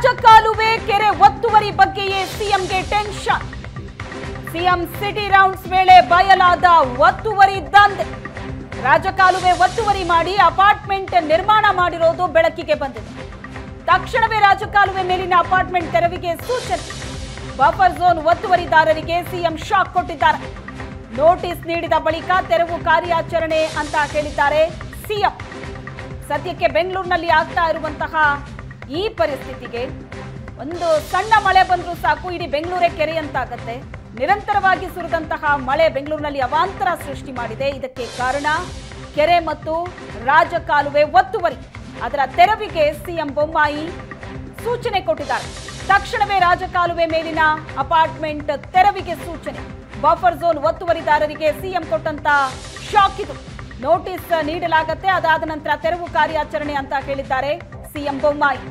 ರಾಜಕಾಲುವೆ ಕೆರೆ ಒತ್ತುವರಿ ಬಗ್ಗೆಯೇ ಸಿಎಂಗೆ ಟೆನ್ಷನ್ ಸಿಎಂ ಸಿಟಿ ರೌಂಡ್ಸ್ ವೇಳೆ ಬಯಲಾದ ಒತ್ತುವರಿ ದಂಧೆ ರಾಜಕಾಲುವೆ ಒತ್ತುವರಿ ಮಾಡಿ ಅಪಾರ್ಟ್ಮೆಂಟ್ ನಿರ್ಮಾಣ ಮಾಡಿರೋದು ಬೆಳಕಿಗೆ ಬಂದಿದೆ ತಕ್ಷಣವೇ ರಾಜಕಾಲುವೆ ಮೇಲಿನ ಅಪಾರ್ಟ್ಮೆಂಟ್ ತೆರವಿಗೆ ಸೂಚನೆ ಬಫರ್ ಝೋನ್ ಒತ್ತುವರಿದಾರರಿಗೆ ಸಿಎಂ ಶಾಕ್ ಕೊಟ್ಟಿದ್ದಾರೆ ನೋಟಿಸ್ ನೀಡಿದ ಬಳಿಕ ತೆರವು ಕಾರ್ಯಾಚರಣೆ ಅಂತ ಹೇಳಿದ್ದಾರೆ ಸಿಎಂ ಸದ್ಯಕ್ಕೆ ಬೆಂಗಳೂರಿನಲ್ಲಿ ಆಗ್ತಾ ಇರುವಂತಹ ಈ ಪರಿಸ್ಥಿತಿಗೆ ಒಂದು ಸಣ್ಣ ಮಳೆ ಬಂದರೂ ಸಾಕು ಇಡೀ ಬೆಂಗಳೂರೇ ಕೆರೆಯಂತಾಗತ್ತೆ ನಿರಂತರವಾಗಿ ಸುರಿದಂತಹ ಮಳೆ ಬೆಂಗಳೂರಿನಲ್ಲಿ ಅವಾಂತರ ಸೃಷ್ಟಿ ಮಾಡಿದೆ ಇದಕ್ಕೆ ಕಾರಣ ಕೆರೆ ಮತ್ತು ರಾಜಕಾಲುವೆ ಒತ್ತುವರಿ ಅದರ ತೆರವಿಗೆ ಸಿಎಂ ಬೊಮ್ಮಾಯಿ ಸೂಚನೆ ಕೊಟ್ಟಿದ್ದಾರೆ ತಕ್ಷಣವೇ ರಾಜಕಾಲುವೆ ಮೇಲಿನ ಅಪಾರ್ಟ್ಮೆಂಟ್ ತೆರವಿಗೆ ಸೂಚನೆ ಬಫರ್ ಝೋನ್ ಒತ್ತುವರಿದಾರರಿಗೆ ಸಿಎಂ ಕೊಟ್ಟಂತ ಶಾಕ್ ಇದು ನೋಟಿಸ್ ನೀಡಲಾಗತ್ತೆ ಅದಾದ ನಂತರ ತೆರವು ಕಾರ್ಯಾಚರಣೆ ಅಂತ ಹೇಳಿದ್ದಾರೆ ಸಿಎಂ ಬೊಮ್ಮಾಯಿ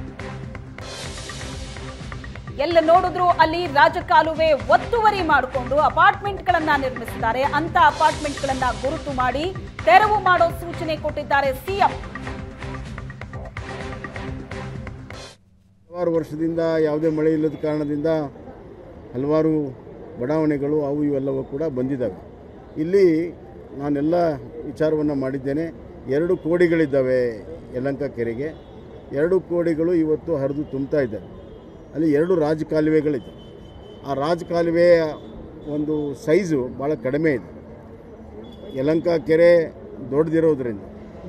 ಎಲ್ಲ ನೋಡಿದ್ರು ಅಲ್ಲಿ ರಾಜಕಾಲುವೆ ಒತ್ತುವರಿ ಮಾಡಿಕೊಂಡು ಅಪಾರ್ಟ್ಮೆಂಟ್ಗಳನ್ನ ನಿರ್ಮಿಸಿದ್ದಾರೆ ಅಂತ ಅಪಾರ್ಟ್ಮೆಂಟ್ಗಳನ್ನ ಗುರುತು ಮಾಡಿ ತೆರವು ಮಾಡೋ ಸೂಚನೆ ಕೊಟ್ಟಿದ್ದಾರೆ ಸಿಎಂ ಹಲವಾರು ವರ್ಷದಿಂದ ಯಾವುದೇ ಮಳೆ ಇಲ್ಲದ ಕಾರಣದಿಂದ ಹಲವಾರು ಬಡಾವಣೆಗಳು ಅವು ಇವೆಲ್ಲವೂ ಕೂಡ ಬಂದಿದ್ದಾವೆ ಇಲ್ಲಿ ನಾನೆಲ್ಲ ವಿಚಾರವನ್ನು ಮಾಡಿದ್ದೇನೆ ಎರಡು ಕೋಡಿಗಳಿದ್ದಾವೆ ಯಲಂಕ ಕೆರೆಗೆ ಎರಡು ಕೋಡಿಗಳು ಇವತ್ತು ಹರಿದು ತುಂಬ್ತಾ ಇದ್ದಾರೆ ಅಲ್ಲಿ ಎರಡು ರಾಜಕಾಲುವೆಗಳಿದೆ ಆ ರಾಜಕಾಲುವೆಯ ಒಂದು ಸೈಜು ಭಾಳ ಕಡಿಮೆ ಇದೆ ಯಲಂಕ ಕೆರೆ ದೊಡ್ಡದಿರೋದ್ರಿಂದ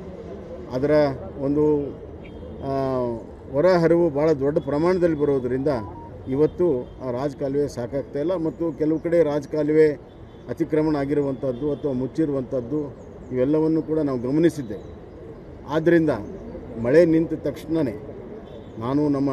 ಅದರ ಒಂದು ಆ, ಹೊರಹರಿವು ಭಾಳ ದೊಡ್ಡ ಪ್ರಮಾಣದಲ್ಲಿ ಬರೋದರಿಂದ ಇವತ್ತು ಆ ರಾಜಕಾಲುವೆ ಸಾಕಾಗ್ತಾ ಇಲ್ಲ ಮತ್ತು ಕೆಲವು ಕಡೆ ರಾಜಕಾಲುವೆ ಅತಿಕ್ರಮಣ ಆಗಿರುವಂಥದ್ದು ಅಥವಾ ಮುಚ್ಚಿರುವಂಥದ್ದು ಇವೆಲ್ಲವನ್ನು ಕೂಡ ನಾವು ಗಮನಿಸಿದ್ದೇವೆ ಆದ್ದರಿಂದ ಮಳೆ ನಿಂತ ತಕ್ಷಣವೇ ನಾನು ನಮ್ಮ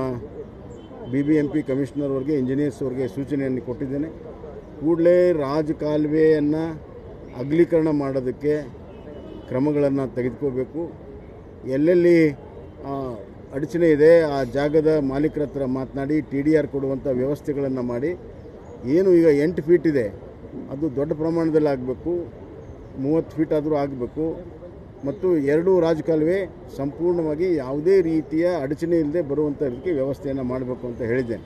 B B M P commissioner ಅವ್ರಿಗೆ ಇಂಜಿನಿಯರ್ಸ್ ಅವ್ರಿಗೆ ಸೂಚನೆಯನ್ನು ಕೊಟ್ಟಿದ್ದೇನೆ ಕೂಡಲೇ ರಾಜಕಾಲುವೆಯನ್ನು ಅಗಲೀಕರಣ ಮಾಡೋದಕ್ಕೆ ಕ್ರಮಗಳನ್ನು ತೆಗೆದುಕೋಬೇಕು ಎಲ್ಲೆಲ್ಲಿ ಆ, ಅಡಚಣೆ ಇದೆ ಆ ಜಾಗದ ಮಾಲೀಕರ ಹತ್ರ ಮಾತನಾಡಿ ಟಿ ಡಿ ಆರ್ ಕೊಡುವಂಥ ವ್ಯವಸ್ಥೆಗಳನ್ನು ಮಾಡಿ ಏನು ಈಗ ಎಂಟು ಫೀಟ್ ಇದೆ ಅದು ದೊಡ್ಡ ಪ್ರಮಾಣದಲ್ಲಿ ಆಗಬೇಕು ಮೂವತ್ತು ಫೀಟ್ ಆದರೂ ಆಗಬೇಕು ಮತ್ತು ಎರಡೂ ರಾಜಕಾಲುವೆ ಸಂಪೂರ್ಣವಾಗಿ ಯಾವುದೇ ರೀತಿಯ ಅಡಚಣೆ ಇಲ್ಲದೆ ಬರುವಂಥ ಇದಕ್ಕೆ ವ್ಯವಸ್ಥೆಯನ್ನು ಮಾಡಬೇಕು ಅಂತ ಹೇಳಿದ್ದೇನೆ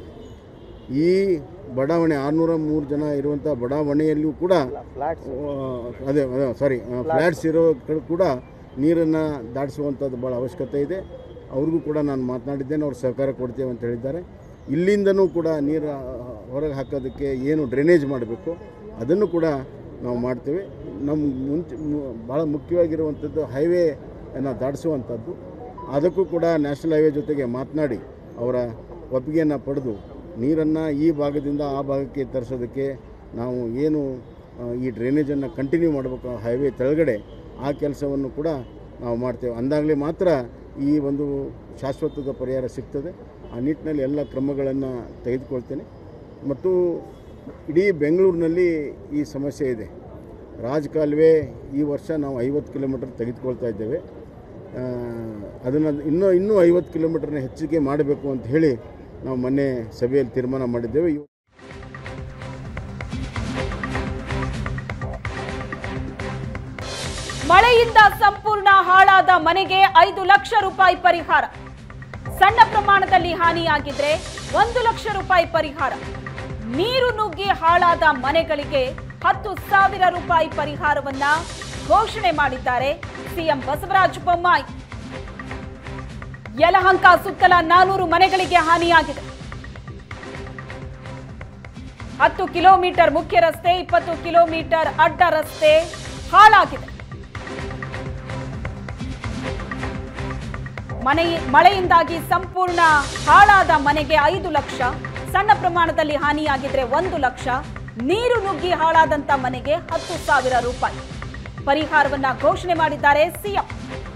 ಈ ಬಡಾವಣೆ ಆರುನೂರ ಮೂರು ಜನ ಇರುವಂಥ ಬಡಾವಣೆಯಲ್ಲಿಯೂ ಕೂಡ ಆ, ಅದೇ ಸಾರಿ ಫ್ಲ್ಯಾಟ್ಸ್ ಇರೋ ಕಡೆ ಕೂಡ ನೀರನ್ನು ದಾಟಿಸುವಂಥದ್ದು ಭಾಳ ಅವಶ್ಯಕತೆ ಇದೆ ಅವ್ರಿಗೂ ಕೂಡ ನಾನು ಮಾತನಾಡಿದ್ದೇನೆ ಅವ್ರು ಸಹಕಾರ ಕೊಡ್ತೇವೆ ಅಂತ ಹೇಳಿದ್ದಾರೆ ಇಲ್ಲಿಂದನೂ ಕೂಡ ನೀರು ಆ, ಹೊರಗೆ ಹಾಕೋದಕ್ಕೆ ಏನು ಡ್ರೈನೇಜ್ ಮಾಡಬೇಕು ಅದನ್ನು ಕೂಡ ನಾವು ಮಾಡ್ತೇವೆ ನಮ್ಮ ಮುಂಚೆ ಮು- ಭಾಳ ಮುಖ್ಯವಾಗಿರುವಂಥದ್ದು ಹೈವೇಯನ್ನು ದಾಟಿಸುವಂಥದ್ದು ಅದಕ್ಕೂ ಕೂಡ ನ್ಯಾಷನಲ್ ಹೈವೇ ಜೊತೆಗೆ ಮಾತನಾಡಿ ಅವರ ಒಪ್ಪಿಗೆಯನ್ನು ಪಡೆದು ನೀರನ್ನು ಈ ಭಾಗದಿಂದ ಆ ಭಾಗಕ್ಕೆ ತರಿಸೋದಕ್ಕೆ ನಾವು ಏನು ಆ, ಈ ಡ್ರೈನೇಜನ್ನು ಕಂಟಿನ್ಯೂ ಮಾಡಬೇಕು ಹೈವೇ ಕೆಳಗಡೆ ಆ ಕೆಲಸವನ್ನು ಕೂಡ ನಾವು ಮಾಡ್ತೇವೆ ಅಂದಾಗಲೇ ಮಾತ್ರ ಈ ಒಂದು ಶಾಶ್ವತದ ಪರಿಹಾರ ಸಿಗ್ತದೆ ಆ ನಿಟ್ಟಿನಲ್ಲಿ ಎಲ್ಲ ಕ್ರಮಗಳನ್ನು ತೆಗೆದುಕೊಳ್ತೇನೆ ಮತ್ತು ಇಡೀ ಬೆಂಗಳೂರಿನಲ್ಲಿ ಈ ಸಮಸ್ಯೆ ಇದೆ ರಾಜಕಾಲುವೆ ಈ ವರ್ಷ ನಾವು ಐವತ್ತು ಕಿಲೋಮೀಟರ್ ತೆಗೆದುಕೊಳ್ತಾ ಇದ್ದೇವೆ ಅದನ್ನು ಇನ್ನೂ ಇನ್ನೂ ಐವತ್ತು ಕಿಲೋಮೀಟರ್ನ ಹೆಚ್ಚಿಗೆ ಮಾಡಬೇಕು ಅಂತ ಹೇಳಿ ನಾವು ಮೊನ್ನೆ ಸಭೆಯಲ್ಲಿ ತೀರ್ಮಾನ ಮಾಡಿದ್ದೇವೆ ಇವ- ಮಳೆಯಿಂದ ಸಂಪೂರ್ಣ ಹಾಳಾದ ಮನೆಗೆ ಐದು ಲಕ್ಷ ರೂಪಾಯಿ ಪರಿಹಾರ ಸಣ್ಣ ಪ್ರಮಾಣದಲ್ಲಿ ಹಾನಿಯಾಗಿದ್ರೆ ಒಂದು ಲಕ್ಷ ರೂಪಾಯಿ ಪರಿಹಾರ ನೀರು ನುಗ್ಗಿ ಹಾಳಾದ ಮನೆಗಳಿಗೆ ಹತ್ತು ಸಾವಿರ ರೂಪಾಯಿ ಪರಿಹಾರವನ್ನ ಘೋಷಣೆ ಮಾಡಿದ್ದಾರೆ ಸಿಎಂ ಬಸವರಾಜ ಬೊಮ್ಮಾಯಿ ಯಲಹಂಕ ಸುತ್ತಲ ನಾನೂರು ಮನೆಗಳಿಗೆ ಹಾನಿಯಾಗಿದೆ ಹತ್ತು ಕಿಲೋಮೀಟರ್ ಮುಖ್ಯ ರಸ್ತೆ ಇಪ್ಪತ್ತು ಕಿಲೋಮೀಟರ್ ಅಡ್ಡ ರಸ್ತೆ ಹಾಳಾಗಿದೆ ಮನೆ ಮಳೆಯಿಂದಾಗಿ ಸಂಪೂರ್ಣ ಹಾಳಾದ ಮನೆಗೆ ಐದು ಲಕ್ಷ ಸಣ್ಣ ಪ್ರಮಾಣದಲ್ಲಿ ಹಾನಿಯಾಗಿದ್ರೆ ಒಂದು ಲಕ್ಷ ನೀರು ನುಗ್ಗಿ ಹಾಳಾದಂತ ಮನೆಗೆ ಹತ್ತು ಸಾವಿರ ರೂಪಾಯಿ ಪರಿಹಾರವನ್ನ ಘೋಷಣೆ ಮಾಡಿದ್ದಾರೆ ಸಿಎಂ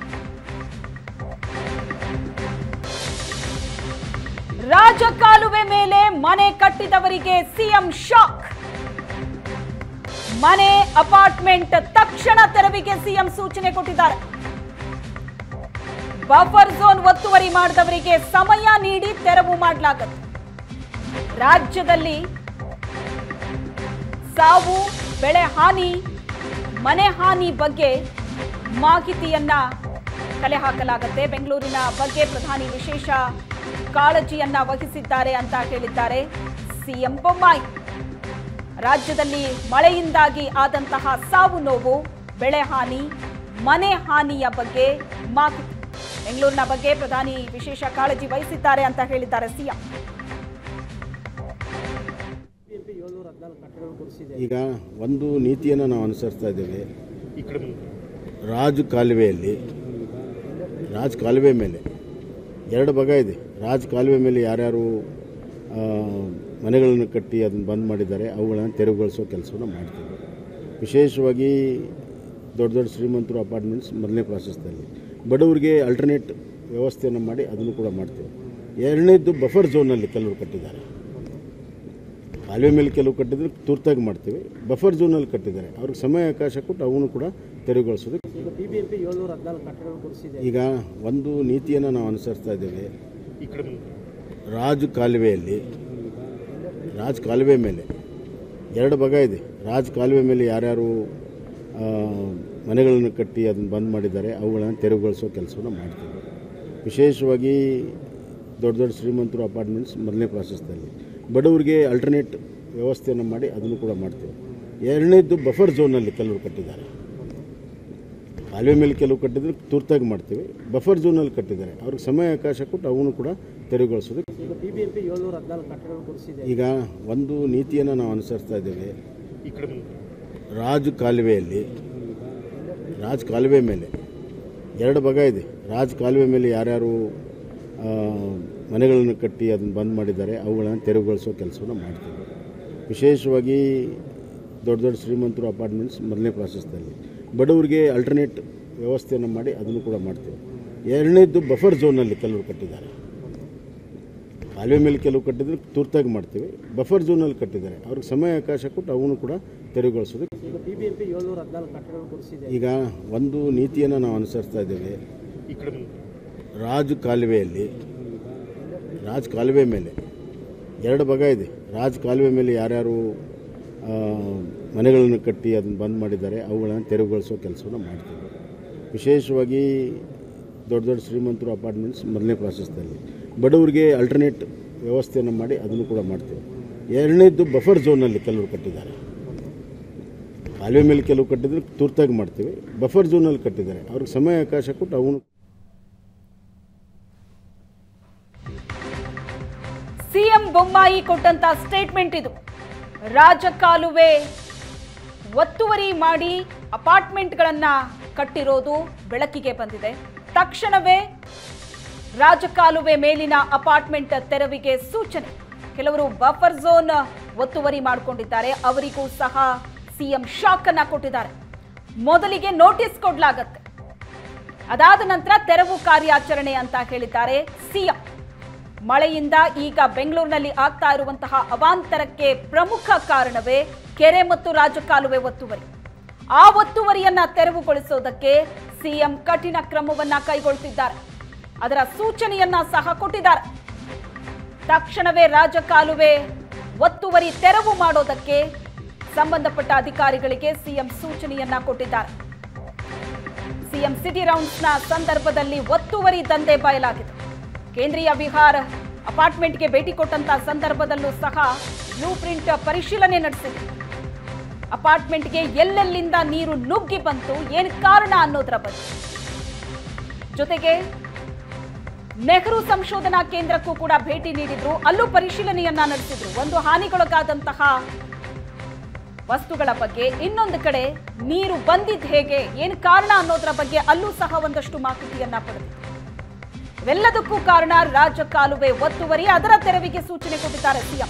ರಾಜಕಾಲುವೆ ಮೇಲೆ ಮನೆ ಕಟ್ಟಿದವರಿಗೆ ಸಿಎಂ ಶಾಕ್ ಮನೆ ಅಪಾರ್ಟ್ಮೆಂಟ್ ತಕ್ಷಣ ತೆರವಿಗೆ ಸಿಎಂ ಸೂಚನೆ ಕೊಟ್ಟಿದ್ದಾರೆ ಬಫರ್ ಝೋನ್ ಒತ್ತುವರಿ ಮಾಡಿದವರಿಗೆ ಸಮಯ ನೀಡಿ ತೆರವು ಮಾಡಲಾಗುತ್ತೆ ರಾಜ್ಯದಲ್ಲಿ ಸಾವು ಬೆಳೆ ಹಾನಿ ಮನೆ ಹಾನಿ ಬಗ್ಗೆ ಮಾಹಿತಿಯನ್ನ ಕಲೆ ಹಾಕಲಾಗುತ್ತೆ ಬೆಂಗಳೂರಿನ ಬಗ್ಗೆ ಪ್ರಧಾನಿ ವಿಶೇಷ ಕಾಳಜಿಯನ್ನ ವಹಿಸಿದ್ದಾರೆ ಅಂತ ಹೇಳಿದ್ದಾರೆ ಸಿಎಂ ಬೊಮ್ಮಾಯಿ ರಾಜ್ಯದಲ್ಲಿ ಮಳೆಯಿಂದಾಗಿ ಆದಂತಹ ಸಾವು ನೋವು ಬೆಳೆ ಹಾನಿ ಮನೆ ಹಾನಿಯ ಬಗ್ಗೆ ಮಾಹಿತಿ ಬೆಂಗಳೂರಿನ ಬಗ್ಗೆ ಪ್ರಧಾನಿ ವಿಶೇಷ ಕಾಳಜಿ ವಹಿಸಿದ್ದಾರೆ ಅಂತ ಹೇಳಿದ್ದಾರೆ ಸಿಎಂ ಈಗ ಒಂದು ನೀತಿಯನ್ನು ನಾವು ಅನುಸರಿಸ್ತಾ ಇದ್ದೇವೆ ರಾಜ್ ಕಾಲುವೆಯಲ್ಲಿ ರಾಜ್ ಕಾಲುವೆ ಮೇಲೆ ಎರಡು ಭಾಗ ಇದೆ ರಾಜ್ ಕಾಲುವೆ ಮೇಲೆ ಯಾರ್ಯಾರು ಆ, ಮನೆಗಳನ್ನು ಕಟ್ಟಿ ಅದನ್ನು ಬಂದ್ ಮಾಡಿದ್ದಾರೆ ಅವುಗಳನ್ನು ತೆರವುಗೊಳಿಸೋ ಕೆಲಸವನ್ನು ಮಾಡ್ತೀವಿ ವಿಶೇಷವಾಗಿ ದೊಡ್ಡ ದೊಡ್ಡ ಶ್ರೀಮಂತರು ಅಪಾರ್ಟ್ಮೆಂಟ್ಸ್ ಮೊದಲನೇ ಪ್ರಾಸೆಸ್ನಲ್ಲಿ ಬಡವರಿಗೆ ಅಲ್ಟರ್ನೇಟ್ ವ್ಯವಸ್ಥೆಯನ್ನು ಮಾಡಿ ಅದನ್ನು ಕೂಡ ಮಾಡ್ತೇವೆ ಎರಡನೇದ್ದು ಬಫರ್ ಝೋನಲ್ಲಿ ಕೆಲವರು ಕಟ್ಟಿದ್ದಾರೆ ಕಾಲುವೆ ಮೇಲೆ ಕೆಲವು ಕಟ್ಟಿದ್ರೆ ತುರ್ತಾಗಿ ಮಾಡ್ತೀವಿ ಬಫರ್ ಝೋನಲ್ಲಿ ಕಟ್ಟಿದ್ದಾರೆ ಅವ್ರಿಗೆ ಸಮಯ ಅವಕಾಶ ಕೊಟ್ಟು ಅವನು ಕೂಡ ತೆರವುಗೊಳಿಸೋದು ಈಗ ಬಿಬಿಎಂಪಿ ಏಳ್ನೂರ ಹದಿನಾಲ್ಕು ಕಟ್ಟಡಗಳು ಕೊಡಿಸಿದೆ ಈಗ ಒಂದು ನೀತಿಯನ್ನು ನಾವು ಅನುಸರಿಸ್ತಾ ಇದ್ದೇವೆ ರಾಜ್ ಕಾಲುವೆಯಲ್ಲಿ ರಾಜ್ ಕಾಲುವೆ ಮೇಲೆ ಎರಡು ಭಾಗ ಇದೆ ರಾಜ್ ಕಾಲುವೆ ಮೇಲೆ ಯಾರ್ಯಾರು ಆ, ಮನೆಗಳನ್ನು ಕಟ್ಟಿ ಅದನ್ನು ಬಂದ್ ಮಾಡಿದ್ದಾರೆ ಅವುಗಳನ್ನು ತೆರವುಗೊಳಿಸೋ ಕೆಲಸವನ್ನು ಮಾಡ್ತೀವಿ ವಿಶೇಷವಾಗಿ ದೊಡ್ಡ ದೊಡ್ಡ ಶ್ರೀಮಂತರು ಅಪಾರ್ಟ್ಮೆಂಟ್ಸ್ ಮೊದಲನೇ ಪ್ರಾಸೆಸ್ನಲ್ಲಿ ಬಡವರಿಗೆ ಅಲ್ಟರ್ನೇಟ್ ವ್ಯವಸ್ಥೆಯನ್ನು ಮಾಡಿ ಅದನ್ನು ಕೂಡ ಮಾಡ್ತೀವಿ ಎರಡನೇದ್ದು ಬಫರ್ ಝೋನಲ್ಲಿ ಕೆಲವರು ಕಟ್ಟಿದ್ದಾರೆ ಕಾಲುವೆ ಮೇಲೆ ಕೆಲವು ಕಟ್ಟಿದ್ರೆ ತುರ್ತಾಗಿ ಮಾಡ್ತೀವಿ ಬಫರ್ ಝೋನಲ್ಲಿ ಕಟ್ಟಿದ್ದಾರೆ ಅವ್ರಿಗೆ ಸಮಯ ಅವಕಾಶ ಕೊಟ್ಟು ಅವನು ಕೂಡ ತೆರವುಗೊಳಿಸೋದು ಈಗ ಬಿಬಿಎಂಪಿ ಏಳ್ನೂರ ಹದಿನಾಲ್ಕು ಕಟ್ಟಡಗಳು ಕೊಡಿಸಿದೆ ಈಗ ಒಂದು ನೀತಿಯನ್ನು ನಾವು ಅನುಸರಿಸ್ತಾ ಇದ್ದೇವೆ ರಾಜ್ ಕಾಲುವೆಯಲ್ಲಿ ರಾಜ್ ಕಾಲುವೆ ಮೇಲೆ ಎರಡು ಭಾಗ ಇದೆ ರಾಜ್ ಕಾಲುವೆ ಮೇಲೆ ಯಾರ್ಯಾರು ಆ, ಮನೆಗಳನ್ನು ಕಟ್ಟಿ ಅದನ್ನು ಬಂದ್ ಮಾಡಿದ್ದಾರೆ ಅವುಗಳನ್ನು ತೆರವುಗೊಳಿಸೋ ಕೆಲಸವನ್ನು ಮಾಡ್ತೀವಿ ವಿಶೇಷವಾಗಿ ದೊಡ್ಡ ದೊಡ್ಡ ಶ್ರೀಮಂತರು ಅಪಾರ್ಟ್ಮೆಂಟ್ಸ್ ಮೊದಲನೇ ಪ್ರಾಸೆಸ್ನಲ್ಲಿ ಬಡವರಿಗೆ ಅಲ್ಟರ್ನೇಟ್ ವ್ಯವಸ್ಥೆಯನ್ನು ಮಾಡಿ ಅದನ್ನು ಕೂಡ ಮಾಡ್ತೀವಿ ಎರಡನೇದ್ದು ಬಫರ್ ಝೋನಲ್ಲಿ ಕೆಲವರು ಕಟ್ಟಿದ್ದಾರೆ ಕಾಲುವೆ ಮೇಲೆ ಕೆಲವು ಕಟ್ಟಿದ್ರೆ ತುರ್ತಾಗಿ ಮಾಡ್ತೀವಿ ಬಫರ್ ಝೋನಲ್ಲಿ ಕಟ್ಟಿದ್ದಾರೆ ಅವ್ರಿಗೆ ಸಮಯ ಅವಕಾಶ ಕೊಟ್ಟು ಅವನು ಕೂಡ ತೆರವುಗೊಳಿಸೋದು ಈಗ ಬಿಬಿಎಂಪಿ ಏಳ್ನೂರ ಹದಿನಾಲ್ಕು ಕಟ್ಟಡಗಳು ಕೊಡಿಸಿದೆ ಈಗ ಒಂದು ನೀತಿಯನ್ನು ನಾವು ಅನುಸರಿಸ್ತಾ ಇದ್ದೇವೆ ರಾಜ್ ಕಾಲುವೆಯಲ್ಲಿ ರಾಜ್ ಕಾಲುವೆ ಮೇಲೆ ಎರಡು ಭಾಗ ಇದೆ ರಾಜ್ ಕಾಲುವೆ ಮೇಲೆ ಯಾರ್ಯಾರು ಆ, ಮನೆಗಳನ್ನು ಕಟ್ಟಿ ಅದನ್ನು ಬಂದ್ ಮಾಡಿದ್ದಾರೆ ಅವುಗಳನ್ನು ತೆರವುಗೊಳಿಸೋ ಕೆಲಸವನ್ನು ಮಾಡ್ತೀವಿ ವಿಶೇಷವಾಗಿ ದೊಡ್ಡ ದೊಡ್ಡ ಶ್ರೀಮಂತರು ಅಪಾರ್ಟ್ಮೆಂಟ್ಸ್ ಮೊದಲನೇ ಪ್ರಾಸೆಸ್ನಲ್ಲಿ ಬಡವರಿಗೆ ಅಲ್ಟರ್ನೇಟ್ ವ್ಯವಸ್ಥೆಯನ್ನು ಮಾಡಿ ಅದನ್ನು ಕೂಡ ಮಾಡ್ತೀವಿ ಎರಡನೇದ್ದು ಬಫರ್ ಝೋನಲ್ಲಿ ಕೆಲವರು ಕಟ್ಟಿದ್ದಾರೆ ಕಾಲುವೆ ಮೇಲೆ ಕೆಲವು ಕಟ್ಟಿದ್ರೆ ತುರ್ತಾಗಿ ಮಾಡ್ತೀವಿ ಬಫರ್ ಝೋನಲ್ಲಿ ಕಟ್ಟಿದ್ದಾರೆ ಅವ್ರಿಗೆ ಸಮಯ ಅವಕಾಶ ಕೊಟ್ಟು ಅವನು ಸಿಎಂ ಬೊಮ್ಮಾಯಿ ಕೊಟ್ಟಂತ ಸ್ಟೇಟ್ಮೆಂಟ್ ಇದು ರಾಜಕಾಲುವೆ ಒತ್ತುವರಿ ಮಾಡಿ ಅಪಾರ್ಟ್ಮೆಂಟ್ಗಳನ್ನ ಕಟ್ಟಿರೋದು ಬೆಳಕಿಗೆ ಬಂದಿದೆ ತಕ್ಷಣವೇ ರಾಜಕಾಲುವೆ ಮೇಲಿನ ಅಪಾರ್ಟ್ಮೆಂಟ್ ತೆರವಿಗೆ ಸೂಚನೆ ಕೆಲವರು ಬಫರ್ ಝೋನ್ ಒತ್ತುವರಿ ಮಾಡಿಕೊಂಡಿದ್ದಾರೆ ಅವರಿಗೂ ಸಹ ಸಿಎಂ ಶಾಕ್ ಅನ್ನ ಕೊಟ್ಟಿದ್ದಾರೆ ಮೊದಲಿಗೆ ನೋಟಿಸ್ ಕೊಡ್ಲಾಗತ್ತೆ ಅದಾದ ನಂತರ ತೆರವು ಕಾರ್ಯಾಚರಣೆ ಅಂತ ಹೇಳಿದ್ದಾರೆ ಸಿಎಂ ಮಳೆಯಿಂದ ಈಗ ಬೆಂಗಳೂರಿನಲ್ಲಿ ಆಗ್ತಾ ಇರುವಂತಹ ಅವಾಂತರಕ್ಕೆ ಪ್ರಮುಖ ಕಾರಣವೇ ಕೆರೆ ಮತ್ತು ರಾಜಕಾಲುವೆ ಒತ್ತುವರಿ ಆ ಒತ್ತುವರಿಯನ್ನ ತೆರವುಗೊಳಿಸೋದಕ್ಕೆ ಸಿಎಂ ಕಠಿಣ ಕ್ರಮವನ್ನ ಕೈಗೊಳ್ತಿದ್ದಾರೆ ಅದರ ಸೂಚನೆಯನ್ನ ಸಹ ಕೊಟ್ಟಿದ್ದಾರೆ ತಕ್ಷಣವೇ ರಾಜಕಾಲುವೆ ಒತ್ತುವರಿ ತೆರವು ಮಾಡೋದಕ್ಕೆ ಸಂಬಂಧಪಟ್ಟ ಅಧಿಕಾರಿಗಳಿಗೆ ಸಿಎಂ ಸೂಚನೆಯನ್ನ ಕೊಟ್ಟಿದ್ದಾರೆ ಸಿಎಂ ಸಿಟಿ ರೌಂಡ್ಸ್ನ ಸಂದರ್ಭದಲ್ಲಿ ಒತ್ತುವರಿ ದಂಧೆ ಬಯಲಾಗಿದೆ ಕೇಂದ್ರೀಯ ವಿಹಾರ್ ಅಪಾರ್ಟ್ಮೆಂಟ್ಗೆ ಭೇಟಿ ಕೊಟ್ಟಂತ ಸಂದರ್ಭದಲ್ಲೂ ಸಹ ಬ್ಲೂ ಪ್ರಿಂಟ್ ಪರಿಶೀಲನೆ ನಡೆಸಿದೆ ಅಪಾರ್ಟ್ಮೆಂಟ್ಗೆ ಎಲ್ಲೆಲ್ಲಿಂದ ನೀರು ನುಗ್ಗಿ ಬಂತು ಏನು ಕಾರಣ ಅನ್ನೋದರ ಬಗ್ಗೆ ಜೊತೆಗೆ ನೆಹರು ಸಂಶೋಧನಾ ಕೇಂದ್ರಕ್ಕೂ ಕೂಡ ಭೇಟಿ ನೀಡಿದ್ರು ಅಲ್ಲೂ ಪರಿಶೀಲನೆಯನ್ನ ನಡೆಸಿದ್ರು ಒಂದು ಹಾನಿಗೊಳಗಾದಂತಹ ವಸ್ತುಗಳ ಬಗ್ಗೆ ಇನ್ನೊಂದು ಕಡೆ ನೀರು ಬಂದಿದ್ ಹೇಗೆ ಏನು ಕಾರಣ ಅನ್ನೋದರ ಬಗ್ಗೆ ಅಲ್ಲೂ ಸಹ ಒಂದಷ್ಟು ಮಾಹಿತಿಯನ್ನ ಪಡೆದಿದೆ ಇವೆಲ್ಲದಕ್ಕೂ ಕಾರಣ ರಾಜ ಕಾಲುವೆ ಒತ್ತುವರಿ ಅದರ ತೆರವಿಗೆ ಸೂಚನೆ ಕೊಟ್ಟಿದ್ದಾರೆ ಸಿಎಂ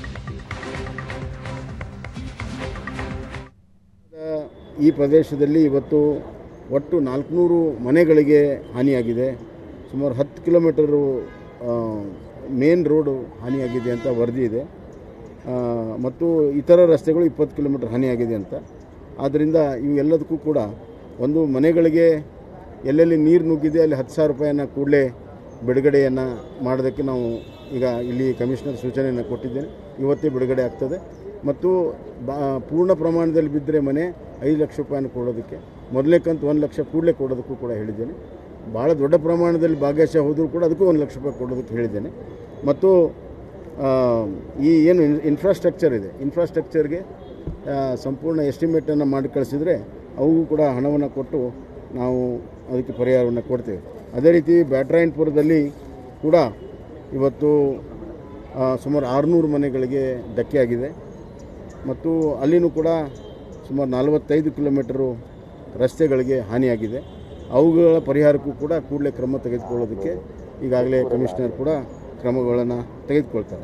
ಈ ಪ್ರದೇಶದಲ್ಲಿ ಇವತ್ತು ಒಟ್ಟು ನಾಲ್ಕುನೂರು ಮನೆಗಳಿಗೆ ಹಾನಿಯಾಗಿದೆ ಸುಮಾರು ಹತ್ತು ಕಿಲೋಮೀಟರು ಮೇನ್ ರೋಡು ಹಾನಿಯಾಗಿದೆ ಅಂತ ವರದಿ ಇದೆ ಆ, ಮತ್ತು ಇತರ ರಸ್ತೆಗಳು ಇಪ್ಪತ್ತು ಕಿಲೋಮೀಟರ್ ಹಾನಿಯಾಗಿದೆ ಅಂತ ಆದ್ದರಿಂದ ಇವೆಲ್ಲದಕ್ಕೂ ಕೂಡ ಒಂದು ಮನೆಗಳಿಗೆ ಎಲ್ಲೆಲ್ಲಿ ನೀರು ನುಗ್ಗಿದೆ ಅಲ್ಲಿ ಹತ್ತು ಸಾವಿರ ರೂಪಾಯಿಯನ್ನು ಕೂಡಲೇ ಬಿಡುಗಡೆಯನ್ನು ಮಾಡೋದಕ್ಕೆ ನಾವು ಈಗ ಇಲ್ಲಿ ಕಮಿಷನರ್ ಸೂಚನೆಯನ್ನು ಕೊಟ್ಟಿದ್ದೇನೆ ಇವತ್ತೇ ಬಿಡುಗಡೆ ಆಗ್ತದೆ ಮತ್ತು ಬಾ ಪೂರ್ಣ ಪ್ರಮಾಣದಲ್ಲಿ ಬಿದ್ದರೆ ಮನೆ ಐದು ಲಕ್ಷ ರೂಪಾಯಿನ ಕೊಡೋದಕ್ಕೆ ಮೊದಲನೇ ಕಂತು ಒಂದು ಲಕ್ಷ ಕೂಡಲೇ ಕೊಡೋದಕ್ಕೂ ಕೂಡ ಹೇಳಿದ್ದೇನೆ ಭಾಳ ದೊಡ್ಡ ಪ್ರಮಾಣದಲ್ಲಿ ಭಾಗಶಃ ಹೋದರೂ ಕೂಡ ಅದಕ್ಕೂ ಒಂದು ಲಕ್ಷ ರೂಪಾಯಿ ಕೊಡೋದಕ್ಕೆ ಹೇಳಿದ್ದೇನೆ ಮತ್ತು ಆ, ಈ ಏನು ಇನ್ಫ್ರಾಸ್ಟ್ರಕ್ಚರ್ ಇದೆ ಇನ್ಫ್ರಾಸ್ಟ್ರಕ್ಚರ್ಗೆ ಆ, ಸಂಪೂರ್ಣ ಎಸ್ಟಿಮೇಟನ್ನು ಮಾಡಿ ಕಳಿಸಿದರೆ ಅವು ಕೂಡ ಹಣವನ್ನು ಕೊಟ್ಟು ನಾವು ಅದಕ್ಕೆ ಪರಿಹಾರವನ್ನು ಕೊಡ್ತೇವೆ ಅದೇ ರೀತಿ ಬ್ಯಾಟ್ರಾಯನ್ಪುರದಲ್ಲಿ ಕೂಡ ಇವತ್ತು ಆ, ಸುಮಾರು ಆರುನೂರು ಮನೆಗಳಿಗೆ ಧಕ್ಕೆ ಆಗಿದೆ ಮತ್ತು ಅಲ್ಲಿನೂ ಕೂಡ ಸುಮಾರು ನಲವತ್ತೈದು ಕಿಲೋಮೀಟರು ರಸ್ತೆಗಳಿಗೆ ಹಾನಿಯಾಗಿದೆ ಅವುಗಳ ಪರಿಹಾರಕ್ಕೂ ಕೂಡ ಕೂಡಲೇ ಕ್ರಮ ತೆಗೆದುಕೊಳ್ಳೋದಕ್ಕೆ ಈಗಾಗಲೇ ಕಮಿಷನರ್ ಕೂಡ ಕ್ರಮಗಳನ್ನು ತೆಗೆದುಕೊಳ್ತಾರೆ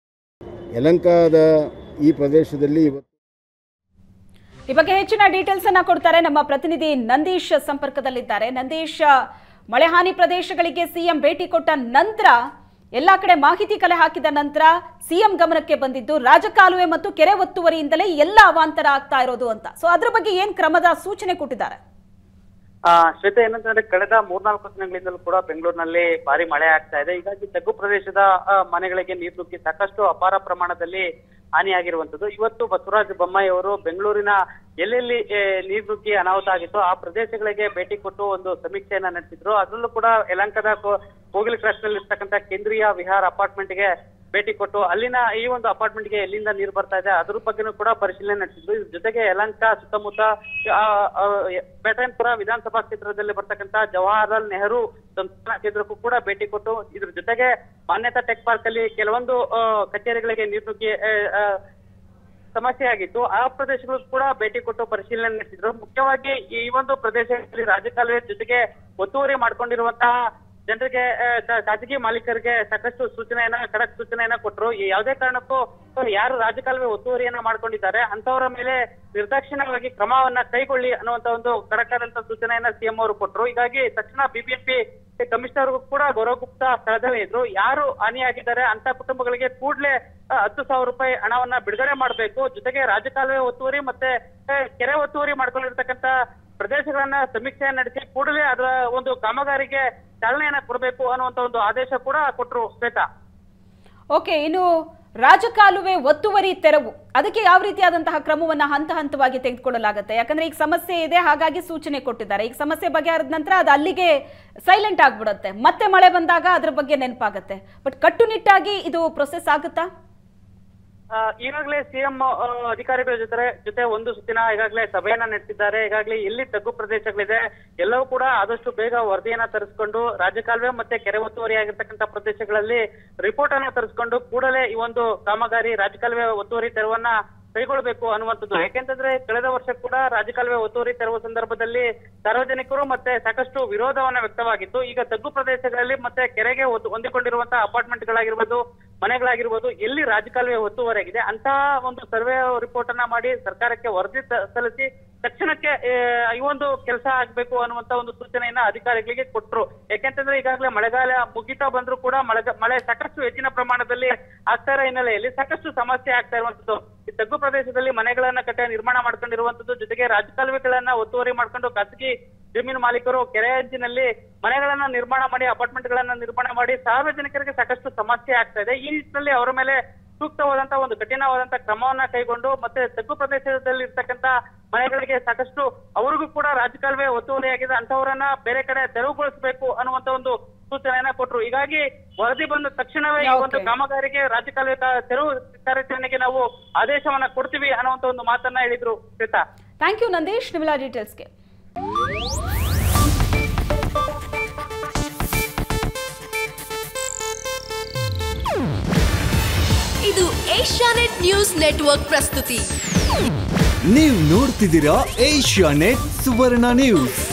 ಯಲಂಕಾದ ಈ ಪ್ರದೇಶದಲ್ಲಿ ಇವತ್ತು ಈ ಬಗ್ಗೆ ಹೆಚ್ಚಿನ ಡೀಟೇಲ್ಸ್ ಅನ್ನ ಕೊಡ್ತಾರೆ ನಮ್ಮ ಪ್ರತಿನಿಧಿ ನಂದೀಶ್ ಸಂಪರ್ಕದಲ್ಲಿದ್ದಾರೆ ನಂದೀಶ್ ಮಳೆ ಹಾನಿ ಪ್ರದೇಶಗಳಿಗೆ ಸಿಎಂ ಭೇಟಿ ಕೊಟ್ಟ ನಂತರ ಎಲ್ಲಾ ಕಡೆ ಮಾಹಿತಿ ಕಲೆ ಹಾಕಿದ ನಂತರ ಸಿಎಂ ಗಮನಕ್ಕೆ ಬಂದಿದ್ದು ರಾಜಕಾಲುವೆ ಮತ್ತು ಕೆರೆ ಒತ್ತುವರಿಯಿಂದಲೇ ಎಲ್ಲ ಅವಾಂತರ ಆಗ್ತಾ ಇರೋದು ಅಂತ ಸೊ ಅದ್ರ ಬಗ್ಗೆ ಏನ್ ಕ್ರಮದ ಸೂಚನೆ ಕೊಟ್ಟಿದ್ದಾರೆ ಆ ಶ್ವೇತಾ ಏನಂತಂದ್ರೆ ಕಳೆದ ಮೂರ್ನಾಲ್ಕು ದಿನಗಳಿಂದಲೂ ಕೂಡ ಬೆಂಗಳೂರಿನಲ್ಲಿ ಭಾರಿ ಮಳೆ ಆಗ್ತಾ ಇದೆ ಹೀಗಾಗಿ ತಗ್ಗು ಪ್ರದೇಶದ ಆ, ಮನೆಗಳಿಗೆ ನೀರು ನುಗ್ಗಿ ಸಾಕಷ್ಟು ಅಪಾರ ಪ್ರಮಾಣದಲ್ಲಿ ಹಾನಿಯಾಗಿರುವಂತದ್ದು ಇವತ್ತು ಬಸವರಾಜ ಬೊಮ್ಮಾಯಿ ಅವರು ಬೆಂಗಳೂರಿನ ಎಲ್ಲೆಲ್ಲಿ ಏ, ನೀರು ನುಗ್ಗಿ ಅನಾಹುತ ಆಗಿತ್ತು ಆ ಪ್ರದೇಶಗಳಿಗೆ ಭೇಟಿ ಕೊಟ್ಟು ಒಂದು ಸಮೀಕ್ಷೆಯನ್ನ ನಡೆಸಿದ್ರು ಅದರಲ್ಲೂ ಕೂಡ ಯಲಂಕದ ಕೋ- ಕೋಗಿಲ್ ಕ್ರಾಸ್ ನಲ್ಲಿ ಇರ್ತಕ್ಕಂಥ ಕೇಂದ್ರೀಯ ವಿಹಾರ ಅಪಾರ್ಟ್ಮೆಂಟ್ ಗೆ ಭೇಟಿ ಕೊಟ್ಟು ಅಲ್ಲಿನ ಈ ಒಂದು ಅಪಾರ್ಟ್ಮೆಂಟ್ ಗೆ ಎಲ್ಲಿಂದ ನೀರು ಬರ್ತಾ ಇದೆ ಅದ್ರ ಬಗ್ಗೆನೂ ಕೂಡ ಪರಿಶೀಲನೆ ನಡೆಸಿದ್ರು ಇದ್ರ ಜೊತೆಗೆ ಯಲಂಕ ಸುತ್ತಮುತ್ತ ಆ, ಆ, ಬೇಟನ್ಪುರ ವಿಧಾನಸಭಾ ಕ್ಷೇತ್ರದಲ್ಲಿ ಬರ್ತಕ್ಕಂಥ ಜವಾಹರ್ಲಾಲ್ ನೆಹರು ಸಂಸ್ಥಾನ ಕೇಂದ್ರಕ್ಕೂ ಕೂಡ ಭೇಟಿ ಕೊಟ್ಟು ಇದ್ರ ಜೊತೆಗೆ ಮಾನ್ಯತಾ ಟೆಕ್ ಪಾರ್ಕ್ ಅಲ್ಲಿ ಕೆಲವೊಂದು ಆ, ಕಚೇರಿಗಳಿಗೆ ನೀರು ನುಗ್ಗಿ ಆ, ಆ, ಸಮಸ್ಯೆ ಆಗಿತ್ತು ಆ ಪ್ರದೇಶಗಳು ಕೂಡ ಭೇಟಿ ಕೊಟ್ಟು ಪರಿಶೀಲನೆ ನಡೆಸಿದ್ರು ಮುಖ್ಯವಾಗಿ ಈ ಒಂದು ಪ್ರದೇಶದಲ್ಲಿ ರಾಜಕಾಲುವೆ ಜೊತೆಗೆ ಒತ್ತುವರಿ ಮಾಡ್ಕೊಂಡಿರುವಂತಹ ಜನರಿಗೆ ಆ, ಖ- ಖಾಸಗಿ ಮಾಲೀಕರಿಗೆ ಸಾಕಷ್ಟು ಸೂಚನೆಯನ್ನ ಖಡಕ್ ಸೂಚನೆಯನ್ನ ಕೊಟ್ಟರು ಈ ಯಾವುದೇ ಕಾರಣಕ್ಕೂ ಯಾರು ರಾಜಕಾಲುವೆ ಒತ್ತುವರಿಯನ್ನ ಮಾಡ್ಕೊಂಡಿದ್ದಾರೆ ಅಂತವರ ಮೇಲೆ ನಿರ್ದಾಕ್ಷಿಣ್ಯವಾಗಿ ಕ್ರಮವನ್ನ ಕೈಗೊಳ್ಳಿ ಅನ್ನುವಂತ ಒಂದು ಖಡಕ್ ಆದಂತ ಸೂಚನೆಯನ್ನ ಸಿಎಂ ಅವರು ಕೊಟ್ಟರು ಹೀಗಾಗಿ ತಕ್ಷಣ ಬಿಬಿಎಂಪಿ ಕಮಿಷನರ್ ಕೂಡ ಗೌರವ್ ಗುಪ್ತಾ ಸ್ಥಳದಲ್ಲಿ ಇದ್ರು ಯಾರು ಹಾನಿಯಾಗಿದ್ದಾರೆ ಅಂತ ಕುಟುಂಬಗಳಿಗೆ ಕೂಡಲೇ ಹತ್ತು ಸಾವಿರ ರೂಪಾಯಿ ಹಣವನ್ನ ಬಿಡುಗಡೆ ಮಾಡಬೇಕು ಜೊತೆಗೆ ರಾಜಕಾಲುವೆ ಒತ್ತುವರಿ ಮತ್ತೆ ಆ, ಕೆರೆ ಒತ್ತುವರಿ ಮಾಡ್ಕೊಂಡಿರ್ತಕ್ಕಂಥ ಪ್ರದೇಶಗಳನ್ನ ಸಮೀಕ್ಷೆ ನಡೆಸಿ ಕೂಡಲೇ ಅದರ ಒಂದು ಕಾಮಗಾರಿಗೆ ಚಾಲನೆಯನ್ನ ಕೊಡಬೇಕು ಅನ್ನುವಂತ ಒಂದು ಆದೇಶ ಕೂಡ ಕೊಟ್ಟರು ಶ್ವೇತಾ ಓಕೆ ಇನ್ನು ರಾಜಕಾಲುವೆ ಒತ್ತುವರಿ ತೆರವು ಅದಕ್ಕೆ ಯಾವ ರೀತಿಯಾದಂತಹ ಕ್ರಮವನ್ನ ಹಂತ ಹಂತವಾಗಿ ತೆಗೆದುಕೊಳ್ಳಲಾಗುತ್ತೆ ಯಾಕಂದ್ರೆ ಈಗ ಸಮಸ್ಯೆ ಇದೆ ಹಾಗಾಗಿ ಸೂಚನೆ ಕೊಟ್ಟಿದ್ದಾರೆ ಈಗ ಸಮಸ್ಯೆ ಬಗೆಹರಿದ ನಂತರ ಅದು ಅಲ್ಲಿಗೆ ಸೈಲೆಂಟ್ ಆಗ್ಬಿಡುತ್ತೆ ಮತ್ತೆ ಮಳೆ ಬಂದಾಗ ಅದ್ರ ಬಗ್ಗೆ ನೆನಪಾಗುತ್ತೆ ಬಟ್ ಕಟ್ಟುನಿಟ್ಟಾಗಿ ಇದು ಪ್ರೊಸೆಸ್ ಆಗುತ್ತಾ ಆ, ಈಗಾಗಲೇ ಸಿಎಂ ಅಧಿಕಾರಿಗಳ ಜೊತೆ ಜೊತೆ ಒಂದು ಸುತ್ತಿನ ಈಗಾಗಲೇ ಸಭೆಯನ್ನ ನಡೆಸಿದ್ದಾರೆ ಈಗಾಗಲೇ ಎಲ್ಲಿ ತಗ್ಗು ಪ್ರದೇಶಗಳಿದೆ ಎಲ್ಲವೂ ಕೂಡ ಆದಷ್ಟು ಬೇಗ ವರದಿಯನ್ನ ತರಿಸ್ಕೊಂಡು ರಾಜಕಾಲುವೆ ಮತ್ತೆ ಕೆರೆ ಒತ್ತುವರಿ ಆಗಿರ್ತಕ್ಕಂಥ ಪ್ರದೇಶಗಳಲ್ಲಿ ರಿಪೋರ್ಟ್ ಅನ್ನ ತರಿಸ್ಕೊಂಡು ಕೂಡಲೇ ಈ ಒಂದು ಕಾಮಗಾರಿ ರಾಜಕಾಲುವೆ ಒತ್ತುವರಿ ತೆರವನ್ನ ಕೈಗೊಳ್ಳಬೇಕು ಅನ್ನುವಂಥದ್ದು ಯಾಕೆಂತಂದ್ರೆ ಕಳೆದ ವರ್ಷ ಕೂಡ ರಾಜಕಾಲುವೆ ಒತ್ತುವರಿ ತೆರವು ಸಂದರ್ಭದಲ್ಲಿ ಸಾರ್ವಜನಿಕರು ಮತ್ತೆ ಸಾಕಷ್ಟು ವಿರೋಧವನ್ನ ವ್ಯಕ್ತವಾಗಿತ್ತು ಈಗ ತಗ್ಗು ಪ್ರದೇಶಗಳಲ್ಲಿ ಮತ್ತೆ ಕೆರೆಗೆ ಒತ್ತು- ಹೊಂದಿಕೊಂಡಿರುವಂತಹ ಅಪಾರ್ಟ್ಮೆಂಟ್ಗಳಾಗಿರ್ಬೋದು ಮನೆಗಳಾಗಿರ್ಬೋದು ಎಲ್ಲಿ ರಾಜಕಾಲುವೆ ಒತ್ತುವರಿಯಾಗಿದೆ ಅಂತಹ ಒಂದು ಸರ್ವೆ ರಿಪೋರ್ಟ್ ಅನ್ನ ಮಾಡಿ ಸರ್ಕಾರಕ್ಕೆ ವರದಿ ತ- ಸಲ್ಲಿಸಿ ತಕ್ಷಣಕ್ಕೆ ಆ, ಈ ಒಂದು ಕೆಲಸ ಆಗ್ಬೇಕು ಅನ್ನುವಂತ ಒಂದು ಸೂಚನೆಯನ್ನ ಅಧಿಕಾರಿಗಳಿಗೆ ಕೊಟ್ರು ಯಾಕೆಂತಂದ್ರೆ ಈಗಾಗಲೇ ಮಳೆಗಾಲ ಮುಗಿತಾ ಬಂದ್ರು ಕೂಡ ಮಳೆ ಮಳೆ ಸಾಕಷ್ಟು ಹೆಚ್ಚಿನ ಪ್ರಮಾಣದಲ್ಲಿ ಆಗ್ತಾ ಇರೋ ಹಿನ್ನೆಲೆಯಲ್ಲಿ ಸಾಕಷ್ಟು ಸಮಸ್ಯೆ ಆಗ್ತಾ ಇರುವಂತದ್ದು ಈ ತಗ್ಗು ಪ್ರದೇಶದಲ್ಲಿ ಮನೆಗಳನ್ನ ಕಟ್ಟ ನಿರ್ಮಾಣ ಮಾಡ್ಕೊಂಡಿರುವಂತದ್ದು ಜೊತೆಗೆ ರಾಜಕಾಲುವೆಗಳನ್ನ ಒತ್ತುವರಿ ಮಾಡ್ಕೊಂಡು ಖಾಸಗಿ ಜಮೀನು ಮಾಲೀಕರು ಕೆರೆ ಅಂಚಿನಲ್ಲಿ ಮನೆಗಳನ್ನ ನಿರ್ಮಾಣ ಮಾಡಿ ಅಪಾರ್ಟ್ಮೆಂಟ್ ಗಳನ್ನ ನಿರ್ಮಾಣ ಮಾಡಿ ಸಾರ್ವಜನಿಕರಿಗೆ ಸಾಕಷ್ಟು ಸಮಸ್ಯೆ ಆಗ್ತಾ ಇದೆ ಈ ನಿಟ್ಟಿನಲ್ಲಿ ಅವರ ಮೇಲೆ ಸೂಕ್ತವಾದಂತಹ ಒಂದು ಕಠಿಣವಾದಂತಹ ಕ್ರಮವನ್ನ ಕೈಗೊಂಡು ಮತ್ತೆ ತಗ್ಗು ಪ್ರದೇಶದಲ್ಲಿ ಇರ್ತಕ್ಕಂತ ಮನೆಗಳಿಗೆ ಸಾಕಷ್ಟು ಅವ್ರಿಗೂ ಕೂಡ ರಾಜಕಾಲುವೆ ಒತ್ತುವರಿಯಾಗಿದೆ ಅಂತವರನ್ನ ಬೇರೆ ಕಡೆ ತೆರವುಗೊಳಿಸಬೇಕು ಅನ್ನುವಂತ ಒಂದು ಸೂಚನೆಯನ್ನ ಕೊಟ್ರು ಹೀಗಾಗಿ ವರದಿ ಬಂದ ತಕ್ಷಣವೇ ಈ ಒಂದು Okay. ಕಾಮಗಾರಿಗೆ ರಾಜಕಾಲುವೆ ಕ- ತೆರವು ಕಾರ್ಯಾಚರಣೆಗೆ ನಾವು ಆದೇಶವನ್ನ ಕೊಡ್ತೀವಿ ಅನ್ನುವಂತ ಒಂದು ಮಾತನ್ನ ಹೇಳಿದ್ರು ಶ್ವೇತಾ ಥ್ಯಾಂಕ್ ಯು ನಂದೀಶ್ ನಿಮ್ಮೆಲ್ಲ ಡೀಟೇಲ್ಸ್ಗೆ ಇದು ಏಷ್ಯಾನೆಟ್ ನ್ಯೂಸ್ ನೆಟ್ವರ್ಕ್ ಪ್ರಸ್ತುತಿ ನೀವು ನೋಡ್ತಿದ್ದೀರಾ ಏಷ್ಯಾ ನೆಟ್ ಸುವರ್ಣ ನ್ಯೂಸ್